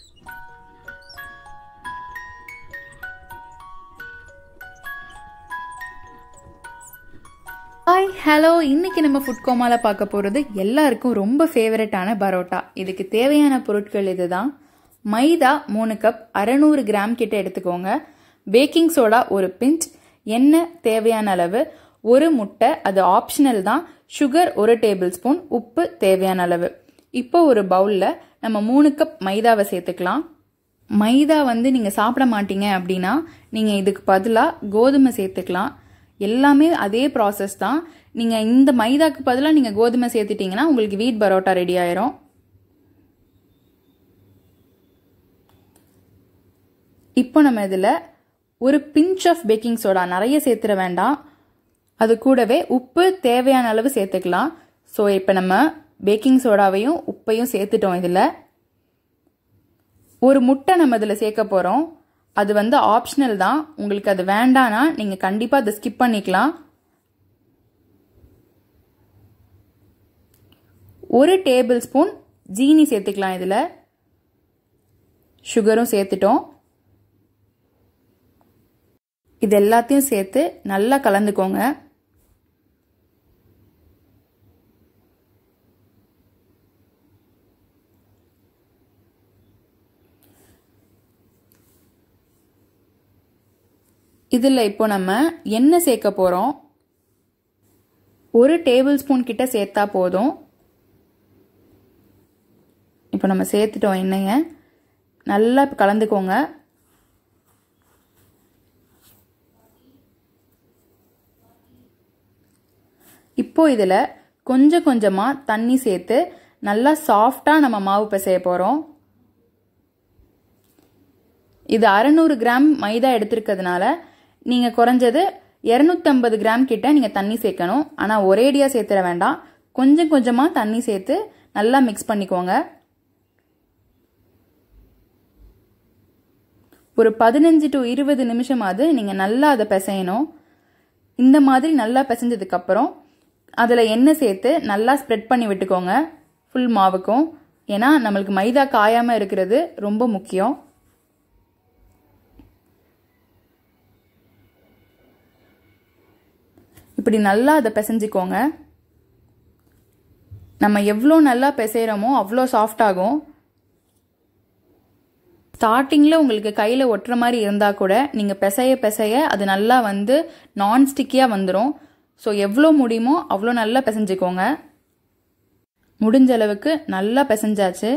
hi hello இன்னைக்கு நம்ம food கோமால பார்க்க போகிறது எல்லாருக்கும் ரொம்ப ஃபேவரட்டான பரோட்டா இதுக்கு தேவையான பொருட்கள் இதுதான் மைதா மூணு கப் அறநூறு கிராம் கிட்ட எடுத்துக்கோங்க பேக்கிங் சோடா ஒரு பிஞ்ச் எண்ணெய் தேவையான அளவு ஒரு முட்டை அது ஆப்ஷனல் தான் சுகர் ஒரு டேபிள் ஸ்பூன் உப்பு தேவையான அளவு இப்போ ஒரு பவுலில் நம்ம மூணு கப் மைதாவை சேர்த்துக்கலாம் மைதா வந்து நீங்கள் சாப்பிட மாட்டீங்க அப்படின்னா நீங்கள் இதுக்கு பதிலாக கோதுமை சேர்த்துக்கலாம் எல்லாமே அதே ப்ராசஸ் தான் நீங்கள் இந்த மைதாக்கு பதிலாக நீங்கள் கோதுமை சேர்த்துட்டிங்கன்னா உங்களுக்கு வீட் பரோட்டா ரெடி ஆயிரும் இப்போ நம்ம இதில் ஒரு பிஞ்ச் ஆஃப் பேக்கிங் சோடா நிறைய சேர்த்துட வேண்டாம் அது கூடவே உப்பு தேவையான அளவு சேர்த்துக்கலாம் ஸோ இப்போ நம்ம பேக்கிங் சோடாவையும் உப்பையும் சேர்த்துட்டோம் இதில் ஒரு முட்டை நம்ம இதில் சேர்க்க போகிறோம் அது வந்து ஆப்ஷனல் தான் உங்களுக்கு அது வேண்டானா நீங்கள் கண்டிப்பாக அதை ஸ்கிப் பண்ணிக்கலாம் ஒரு டேபிள் ஸ்பூன் ஜீனி சேர்த்துக்கலாம் இதில் சுகரும் சேர்த்துட்டோம் இது எல்லாத்தையும் சேர்த்து நல்லா கலந்துக்கோங்க இதில் இப்போ நம்ம எண்ணெய் சேர்க்க போகிறோம் ஒரு டேபிள் ஸ்பூன் கிட்ட சேர்த்தா போதும் இப்போ நம்ம சேர்த்துட்டோம் எண்ணெயை நல்லா இப்போ கலந்துக்கோங்க இப்போ இதில் கொஞ்சம் கொஞ்சமாக தண்ணி சேர்த்து நல்லா சாஃப்டாக நம்ம மாவு பிசைய போகிறோம் இது அறநூறு கிராம் மைதா எடுத்திருக்கிறதுனால நீங்கள் குறைஞ்சது இரநூத்தம்பது கிராம் கிட்ட நீங்கள் தண்ணி சேர்க்கணும் ஆனால் ஒரேடியாக சேர்த்துட வேண்டாம் கொஞ்சம் கொஞ்சமாக தண்ணி சேர்த்து நல்லா மிக்ஸ் பண்ணிக்கோங்க ஒரு பதினஞ்சு டு இருபது நிமிஷமாவது நீங்கள் நல்லா அதை பிசையணும் இந்த மாதிரி நல்லா பிசைஞ்சதுக்கப்புறம் அதில் எண்ணெய் சேர்த்து நல்லா ஸ்ப்ரெட் பண்ணி விட்டுக்கோங்க ஃபுல் மாவுக்கும் ஏன்னா நம்மளுக்கு மைதா காயாமல் இருக்கிறது ரொம்ப முக்கியம் இப்படி நல்லா அதை பிசைஞ்சிக்கோங்க நம்ம எவ்வளோ நல்லா பிசைகிறோமோ அவ்வளோ சாஃப்ட் ஆகும் ஸ்டார்டிங்கில் உங்களுக்கு கையில் ஒட்டுற மாதிரி இருந்தால் கூட நீங்கள் பிசைய பிசைய அது நல்லா வந்து நான் ஸ்டிக்கியாக வந்துடும் ஸோ எவ்வளோ முடியுமோ அவ்வளோ நல்லா பிசைஞ்சிக்கோங்க முடிஞ்ச அளவுக்கு நல்லா பிசைஞ்சாச்சு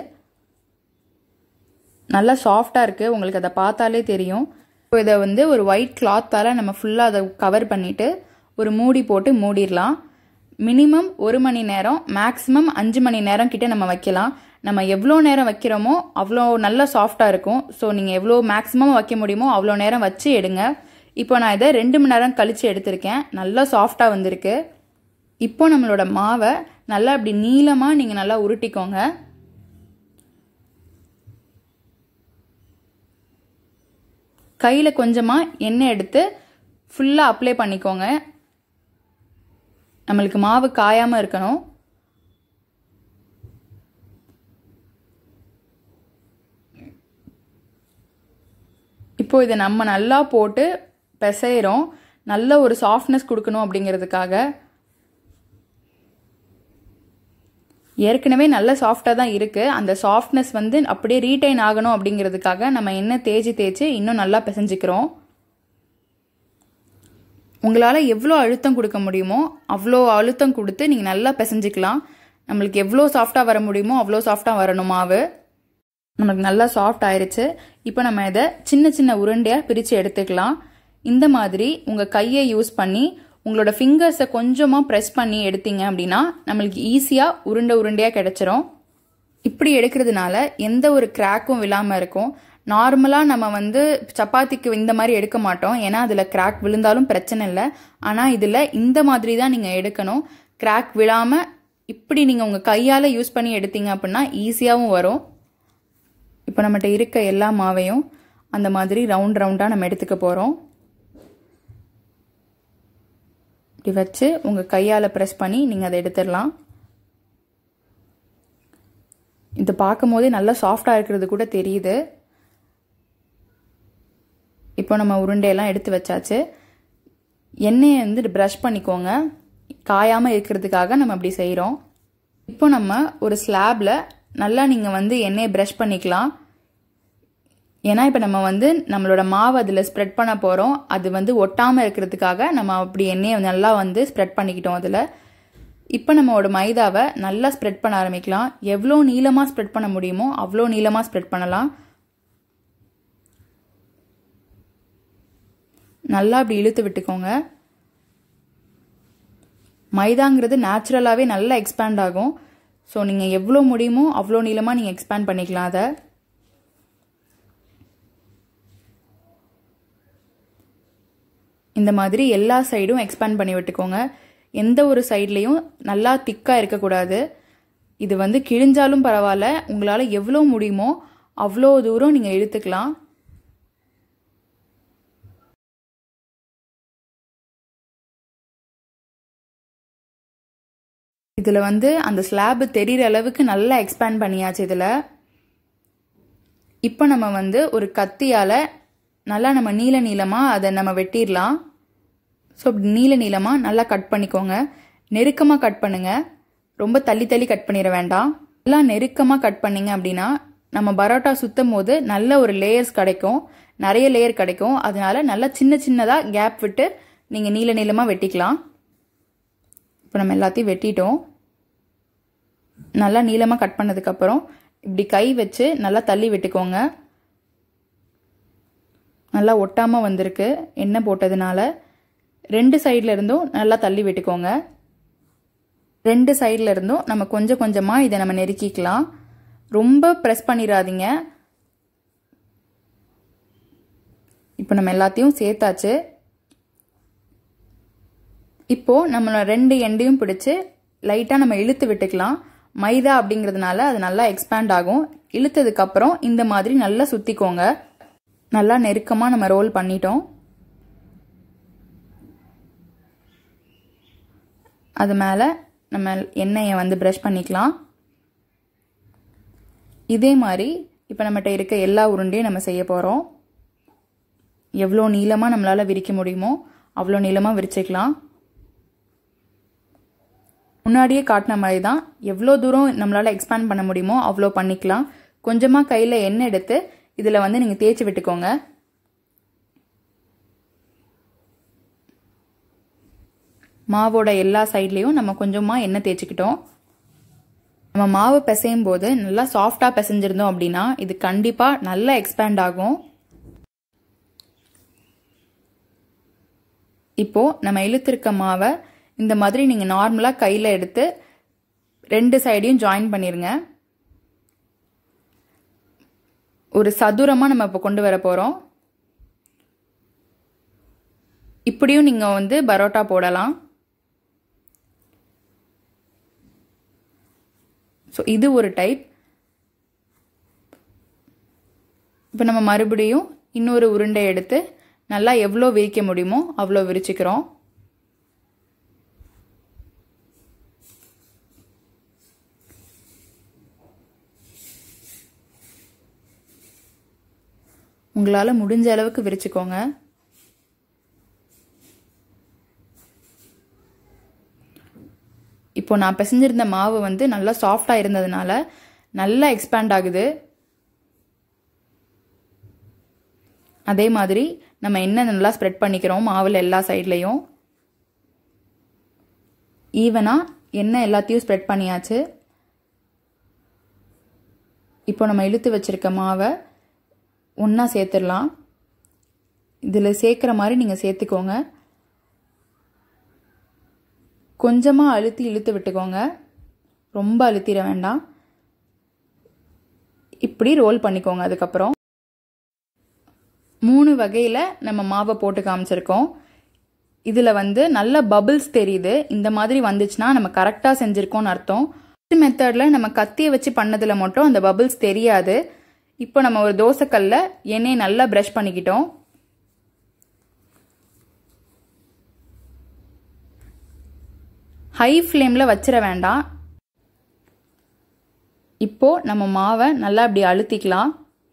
நல்லா சாஃப்டாக இருக்குது உங்களுக்கு அதை பார்த்தாலே தெரியும் இப்போ இதை வந்து ஒரு ஒயிட் கிளாத்தால் நம்ம ஃபுல்லாக அதை கவர் பண்ணிவிட்டு ஒரு மூடி போட்டு மூடிடலாம் மினிமம் ஒரு மணி நேரம் மேக்ஸிமம் அஞ்சு மணி நேரம் கிட்ட நம்ம வைக்கலாம் நம்ம எவ்வளோ நேரம் வைக்கிறோமோ அவ்வளோ நல்லா சாஃப்டாக இருக்கும் ஸோ நீங்கள் எவ்வளோ மேக்ஸிமம் வைக்க முடியுமோ அவ்வளோ நேரம் வச்சு எடுங்க இப்போ நான் இதை ரெண்டு மணி நேரம் கழித்து எடுத்திருக்கேன் நல்லா சாஃப்டாக வந்திருக்கு இப்போ நம்மளோட மாவை நல்லா இப்படி நீளமாக நீங்கள் நல்லா உருட்டிக்கோங்க கையில் கொஞ்சமாக எண்ணெய் எடுத்து ஃபுல்லாக அப்ளை பண்ணிக்கோங்க நம்மளுக்கு மாவு காயாமல் இருக்கணும் இப்போ இதை நம்ம நல்லா போட்டு பிசைகிறோம் நல்ல ஒரு சாஃப்ட்னஸ் கொடுக்கணும் அப்படிங்கிறதுக்காக ஏற்கனவே நல்ல சாஃப்டாக தான் இருக்குது அந்த சாஃப்ட்னஸ் வந்து அப்படியே ரீட்டைன் ஆகணும் அப்படிங்கிறதுக்காக நம்ம எண்ணெய் தேய்ச்சி தேய்ச்சி இன்னும் நல்லா பிசைஞ்சிக்கிறோம் உங்களால் எவ்வளோ அழுத்தம் கொடுக்க முடியுமோ அவ்வளோ அழுத்தம் கொடுத்து நீங்கள் நல்லா பிசைஞ்சிக்கலாம் நம்மளுக்கு எவ்வளோ சாஃப்டாக வர முடியுமோ அவ்வளோ சாஃப்டாக வரணும் மாவு நமக்கு நல்லா சாஃப்ட் ஆயிருச்சு இப்போ நம்ம இதை சின்ன சின்ன உருண்டையாக பிரித்து எடுத்துக்கலாம் இந்த மாதிரி உங்கள் கையை யூஸ் பண்ணி உங்களோட ஃபிங்கர்ஸை கொஞ்சமாக ப்ரெஸ் பண்ணி எடுத்தீங்க அப்படின்னா நம்மளுக்கு ஈஸியாக உருண்டை உருண்டையாக கிடச்சிரும் இப்படி எடுக்கிறதுனால எந்த ஒரு கிராக்கும் விழாமல் இருக்கும் நார்மலாக நம்ம வந்து சப்பாத்திக்கு இந்த மாதிரி எடுக்க மாட்டோம் ஏன்னா அதில் கிராக் விழுந்தாலும் பிரச்சனை இல்லை ஆனால் இதில் இந்த மாதிரி தான் நீங்கள் எடுக்கணும் கிராக் விழாமல் இப்படி நீங்கள் உங்கள் கையால் யூஸ் பண்ணி எடுத்தீங்க அப்படின்னா ஈஸியாகவும் வரும் இப்போ நம்மகிட்ட இருக்க எல்லா மாவையும் அந்த மாதிரி ரவுண்ட் ரவுண்டாக நம்ம எடுத்துக்க போகிறோம் இப்படி வச்சு உங்கள் கையால் ப்ரெஸ் பண்ணி நீங்கள் அதை எடுத்துடலாம் இது பார்க்கும் போதே நல்லா சாஃப்டாக இருக்கிறது கூட தெரியுது இப்போ நம்ம உருண்டையெல்லாம் எடுத்து வச்சாச்சு எண்ணெயை வந்து ப்ரஷ் பண்ணிக்கோங்க காயாமல் இருக்கிறதுக்காக நம்ம அப்படி செய்கிறோம் இப்போ நம்ம ஒரு ஸ்லாபில் நல்லா நீங்கள் வந்து எண்ணெயை ப்ரஷ் பண்ணிக்கலாம் ஏன்னா இப்போ நம்ம வந்து நம்மளோட மாவு அதில் ஸ்ப்ரெட் பண்ண போகிறோம் அது வந்து ஒட்டாமல் இருக்கிறதுக்காக நம்ம அப்படி எண்ணெயை நல்லா வந்து ஸ்ப்ரெட் பண்ணிக்கிட்டோம் அதில் இப்போ நம்மளோட மைதாவை நல்லா ஸ்ப்ரெட் பண்ண ஆரம்பிக்கலாம் எவ்வளோ நீளமாக ஸ்ப்ரெட் பண்ண முடியுமோ அவ்வளோ நீளமாக ஸ்ப்ரெட் பண்ணலாம் நல்லா அப்படி இழுத்து விட்டுக்கோங்க மைதாங்கிறது நேச்சுரலாகவே நல்லா எக்ஸ்பேண்ட் ஆகும் ஸோ நீங்கள் எவ்வளோ முடியுமோ அவ்வளோ நீளமாக நீங்கள் எக்ஸ்பேண்ட் பண்ணிக்கலாம் அதை இந்த மாதிரி எல்லா சைடும் எக்ஸ்பேண்ட் பண்ணி விட்டுக்கோங்க எந்த ஒரு சைட்லேயும் நல்லா திக்காக இருக்கக்கூடாது இது வந்து கிழிஞ்சாலும் பரவாயில்ல உங்களால் எவ்வளோ முடியுமோ அவ்வளோ தூரம் நீங்கள் இழுத்துக்கலாம் இதில் வந்து அந்த ஸ்லாப் தெரிகிற அளவுக்கு நல்லா எக்ஸ்பேண்ட் பண்ணியாச்சு இதில் இப்போ நம்ம வந்து ஒரு கத்தியால் நல்லா நம்ம நீல நீளமாக அதை நம்ம வெட்டிடலாம் ஸோ அப்படி நீல நீளமாக நல்லா கட் பண்ணிக்கோங்க நெருக்கமாக கட் பண்ணுங்க ரொம்ப தள்ளி தள்ளி கட் பண்ணிட வேண்டாம் நல்லா நெருக்கமாக கட் பண்ணிங்க அப்படின்னா நம்ம பரோட்டா சுத்தும் போது நல்ல ஒரு லேயர்ஸ் கிடைக்கும் நிறைய லேயர் கிடைக்கும் அதனால நல்லா சின்ன சின்னதாக கேப் விட்டு நீங்கள் நீல நீளமாக வெட்டிக்கலாம் இப்போ நம்ம எல்லாத்தையும் வெட்டிட்டோம் நல்லா நீளமாக கட் பண்ணதுக்கப்புறம் இப்படி கை வச்சு நல்லா தள்ளி விட்டுக்கோங்க நல்லா ஒட்டாமல் வந்திருக்கு எண்ணெய் போட்டதுனால ரெண்டு சைடில் இருந்தும் நல்லா தள்ளி விட்டுக்கோங்க ரெண்டு சைடில் இருந்தும் நம்ம கொஞ்சம் கொஞ்சமாக இதை நம்ம நெருக்கிக்கலாம் ரொம்ப ப்ரெஸ் பண்ணிடாதீங்க இப்போ நம்ம எல்லாத்தையும் சேர்த்தாச்சு இப்போ நம்மளோட ரெண்டு எண்டையும் பிடிச்சு லைட்டாக நம்ம இழுத்து விட்டுக்கலாம் மைதா அப்படிங்கிறதுனால அது நல்லா எக்ஸ்பேண்ட் ஆகும் இழுத்ததுக்கு அப்புறம் இந்த மாதிரி நல்லா சுத்திக்கோங்க நல்லா நெருக்கமாக நம்ம ரோல் பண்ணிட்டோம் அது மேலே நம்ம எண்ணெயை வந்து ப்ரஷ் பண்ணிக்கலாம் இதே மாதிரி இப்போ நம்மகிட்ட இருக்க எல்லா உருண்டையும் நம்ம செய்ய போகிறோம் எவ்வளோ நீளமாக நம்மளால் விரிக்க முடியுமோ அவ்வளோ நீளமாக விரிச்சிக்கலாம் முன்னாடியே காட்டின மாதிரி தான் எவ்வளோ தூரம் நம்மளால் எக்ஸ்பேண்ட் பண்ண முடியுமோ அவ்வளோ பண்ணிக்கலாம் கொஞ்சமாக கையில் எண்ணெய் எடுத்து இதில் வந்து நீங்கள் தேய்ச்சி விட்டுக்கோங்க மாவோட எல்லா சைட்லேயும் நம்ம கொஞ்சமாக எண்ணெய் தேய்ச்சிக்கிட்டோம் நம்ம மாவு பிசையும் போது நல்லா சாஃப்டாக பிசைஞ்சிருந்தோம் அப்படின்னா இது கண்டிப்பாக நல்லா எக்ஸ்பேண்ட் ஆகும் இப்போது நம்ம இழுத்திருக்க மாவை இந்த மாதிரி நீங்கள் நார்மலாக கையில் எடுத்து ரெண்டு சைடையும் ஜாயின் பண்ணிடுங்க ஒரு சதுரமாக நம்ம இப்போ கொண்டு வர போகிறோம் இப்படியும் நீங்கள் வந்து பரோட்டா போடலாம் ஸோ இது ஒரு டைப் இப்போ நம்ம மறுபடியும் இன்னொரு உருண்டை எடுத்து நல்லா எவ்வளோ விரிக்க முடியுமோ அவ்வளோ விரிச்சுக்கிறோம் உங்களால் முடிஞ்ச அளவுக்கு விரிச்சுக்கோங்க இப்போ நான் பிசைஞ்சிருந்த மாவு வந்து நல்லா சாஃப்டாக இருந்ததுனால நல்லா எக்ஸ்பேண்ட் ஆகுது அதே மாதிரி நம்ம எண்ணெய் நல்லா ஸ்ப்ரெட் பண்ணிக்கிறோம் மாவில் எல்லா சைட்லேயும் ஈவனாக எண்ணெய் எல்லாத்தையும் ஸ்ப்ரெட் பண்ணியாச்சு இப்போ நம்ம இழுத்து வச்சிருக்க மாவை ஒன்றா சேர்த்துடலாம் இதில் சேர்க்குற மாதிரி நீங்கள் சேர்த்துக்கோங்க கொஞ்சமாக அழுத்தி இழுத்து விட்டுக்கோங்க ரொம்ப அழுத்திட வேண்டாம் இப்படி ரோல் பண்ணிக்கோங்க அதுக்கப்புறம் மூணு வகையில் நம்ம மாவை போட்டு காமிச்சிருக்கோம் இதில் வந்து நல்ல பபிள்ஸ் தெரியுது இந்த மாதிரி வந்துச்சுன்னா நம்ம கரெக்டாக செஞ்சுருக்கோம்னு அர்த்தம் மெத்தடில் நம்ம கத்தியை வச்சு பண்ணதில் மட்டும் அந்த பபிள்ஸ் தெரியாது இப்போ நம்ம ஒரு தோசைக்கல்ல எண்ணெயை நல்லா ப்ரஷ் பண்ணிக்கிட்டோம் ஹை ஃப்ளேமில் வச்சிட வேண்டாம் இப்போது நம்ம மாவை நல்லா இப்படி அழுத்திக்கலாம்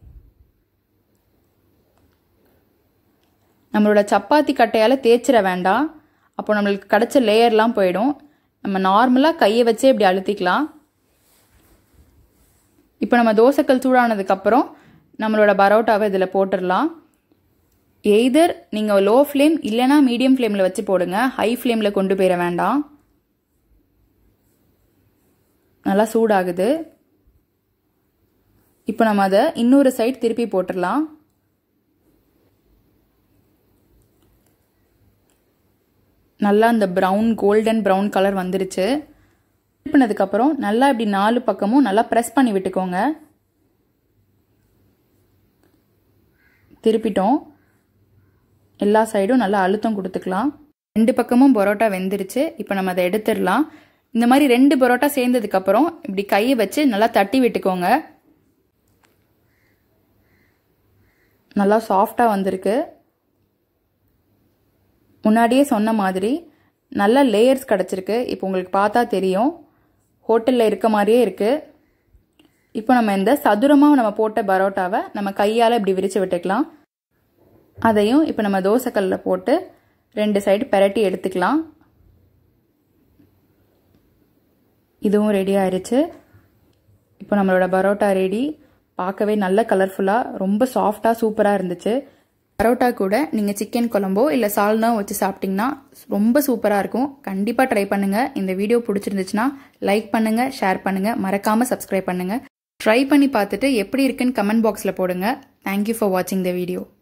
நம்மளோட சப்பாத்தி கட்டையால் தேய்ச்சிட வேண்டாம் அப்போ நம்மளுக்கு கிடச்ச லேயர்லாம் போயிடும் நம்ம நார்மலாக கையை வச்சே இப்படி அழுத்திக்கலாம் இப்போ நம்ம தோசைக்கல் சூடானதுக்கப்புறம் நம்மளோட பரோட்டாவை இதில் போட்டுடலாம் எய்தர் நீங்கள் லோ ஃப்ளேம் இல்லைனா மீடியம் ஃப்ளேமில் வச்சு போடுங்க ஹை ஃப்ளேமில் கொண்டு போயிட வேண்டாம் நல்லா சூடாகுது இப்போ நம்ம அதை இன்னொரு சைட் திருப்பி போட்டுடலாம் நல்லா அந்த ப்ரௌன் கோல்டன் ப்ரௌன் கலர் வந்துருச்சு பண்ணதுக்கப்புறம் நல்லா இப்படி நாலு பக்கமும் நல்லா ப்ரெஸ் பண்ணி விட்டுக்கோங்க திருப்பிட்டோம் எல்லா சைடும் நல்லா அழுத்தம் கொடுத்துக்கலாம் ரெண்டு பக்கமும் பரோட்டா வெந்துருச்சு இப்போ நம்ம அதை எடுத்துடலாம் இந்த மாதிரி ரெண்டு பரோட்டா சேர்ந்ததுக்கப்புறம் இப்படி கையை வச்சு நல்லா தட்டி விட்டுக்கோங்க நல்லா சாஃப்டாக வந்திருக்கு முன்னாடியே சொன்ன மாதிரி நல்ல லேயர்ஸ் கிடச்சிருக்கு இப்போ உங்களுக்கு பார்த்தா தெரியும் ஹோட்டலில் இருக்க மாதிரியே இருக்குது இப்போ நம்ம இந்த சதுரமாக நம்ம போட்ட பரோட்டாவை நம்ம கையால் இப்படி விரித்து விட்டுக்கலாம் அதையும் இப்போ நம்ம தோசைக்கல்லில் போட்டு ரெண்டு சைடு பெரட்டி எடுத்துக்கலாம் இதுவும் ரெடி ஆயிடுச்சு இப்போ நம்மளோட பரோட்டா ரெடி பார்க்கவே நல்ல கலர்ஃபுல்லாக ரொம்ப சாஃப்டாக சூப்பராக இருந்துச்சு பரோட்டா கூட நீங்கள் சிக்கன் குழம்போ இல்லை சால்னா வச்சு சாப்பிட்டிங்கன்னா ரொம்ப சூப்பராக இருக்கும் கண்டிப்பாக ட்ரை பண்ணுங்கள் இந்த வீடியோ பிடிச்சிருந்துச்சுன்னா லைக் பண்ணுங்கள் ஷேர் பண்ணுங்கள் மறக்காமல் சப்ஸ்கிரைப் பண்ணுங்கள் ட்ரை பண்ணி பார்த்துட்டு எப்படி இருக்குன்னு கமெண்ட் பாக்ஸில் போடுங்க தேங்க்யூ ஃபார் வாட்சிங் த வீடியோ